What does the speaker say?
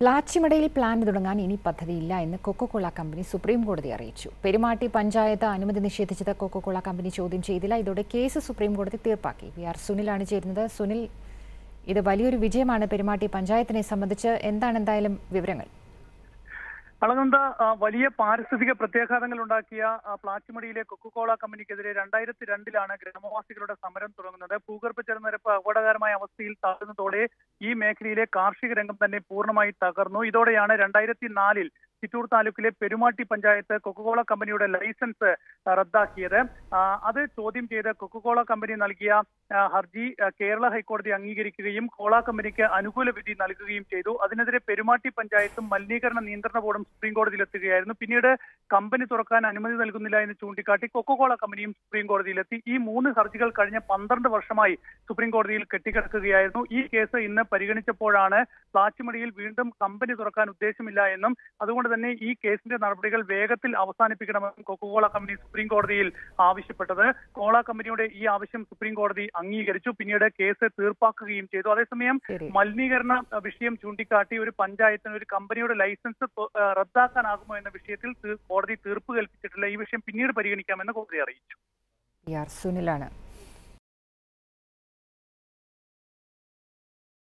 പ്ലാച്ചിമടയിൽ plant തുടങ്ങാൻ ഇനി പദ്ധതിയില്ല എന്ന് കൊക്കോകോള കമ്പനി സുപ്രീം കോടതി അറിയിച്ചു പെരുമാട്ടി പഞ്ചായത്ത് അനുമതി നിഷേധിച്ചത് കൊക്കോകോള കമ്പനി ചോദ്യം ചെയ്തില്ല ഇതോടെ കേസ് സുപ്രീം കോടതി തീർപ്പാക്കി വി ആർ സുനിലാണ് ചേരുന്നത് സുനിൽ ഇത് വലിയൊരു വിജയമാണ് പെരുമാട്ടി പഞ്ചായത്തിനെ സംബന്ധിച്ച് എന്താണ് എന്തായാലും വിവരങ്ങൾ അളകന്ത ആ, വലിയ പാരിസ്ഥിതിക പ്രത്യാഘാതങ്ങൾ ഉണ്ടാക്കിയ ആ, പ്ലാച്ചിമടിയിലെ കൊക്കോകോള കമ്പനിക്കെതിരെ രണ്ടായിരത്തി രണ്ടിലാണ് ഗ്രാമവാസികളുടെ സമരം തുടങ്ങുന്നത് ഭൂഗർഭ ജലനിരപ്പ് അപകടകരമായ അവസ്ഥയിൽ താഴ്ന്നതോടെ ഈ മേഖലയിലെ കാർഷിക രംഗം തന്നെ പൂർണ്ണമായി തകർന്നു ഇതോടെയാണ് രണ്ടായിരത്തി നാലിൽ ചിറ്റൂർ താലൂക്കിലെ പെരുമാട്ടി പഞ്ചായത്ത് കൊക്കോകോള കമ്പനിയുടെ ലൈസൻസ് ആ, റദ്ദാക്കിയത് ആ, അത് ചോദ്യം ചെയ്ത് കൊക്കോകോള കമ്പനി നൽകിയ ആ, ഹർജി ആ, കേരള ഹൈക്കോടതി അംഗീകരിക്കുകയും കോള കമ്പനിക്ക് അനുകൂല വിധി നൽകുകയും ചെയ്തു അതിനെതിരെ പെരുമാട്ടി പഞ്ചായത്തും മലിനീകരണ നിയന്ത്രണ ബോർഡും സുപ്രീം കോടതിയിൽ എത്തുകയായിരുന്നു പിന്നീട് കമ്പനി തുറക്കാൻ അനുമതി നൽകുന്നില്ല എന്ന് ചൂണ്ടിക്കാട്ടി കൊക്കോകോള കമ്പനിയും സുപ്രീം കോടതിയിലെത്തി ഈ മൂന്ന് ഹർജികൾ കഴിഞ്ഞ പന്ത്രണ്ട് വർഷമായി സുപ്രീം കോടതിയിൽ കെട്ടിക്കിടക്കുകയായിരുന്നു ഈ കേസ് ഇന്ന് പരിഗണിച്ചപ്പോഴാണ് പ്ലാച്ചിമടിയിൽ വീണ്ടും കമ്പനി തുറക്കാൻ ഉദ്ദേശമില്ല എന്നും അതുകൊണ്ട് തന്നെ ഈ കേസിന്റെ നടപടികൾ വേഗത്തിൽ അവസാനിപ്പിക്കണമെന്നും കൊക്കോകോള കമ്പനി സുപ്രീം കോടതിയിൽ ആവശ്യപ്പെട്ടത് കോള കമ്പനിയുടെ ഈ ആവശ്യം സുപ്രീം കോടതി അംഗീകരിച്ചു പിന്നീട് കേസ് തീർപ്പാക്കുകയും ചെയ്തു അതേസമയം ശരി മലിനീകരണ അഹ്, വിഷയം ചൂണ്ടിക്കാട്ടി ഒരു പഞ്ചായത്തിന് ഒരു കമ്പനിയുടെ ലൈസൻസ് തൊ- അഹ്, റദ്ദാക്കാനാകുമോ എന്ന വിഷയത്തിൽ തീ- കോടതി തീർപ്പ് കൽപ്പിച്ചിട്ടില്ല ഈ വിഷയം പിന്നീട് പരിഗണിക്കാമെന്ന് കോടതി അറിയിച്ചു വി ആർ സുനിലാണ്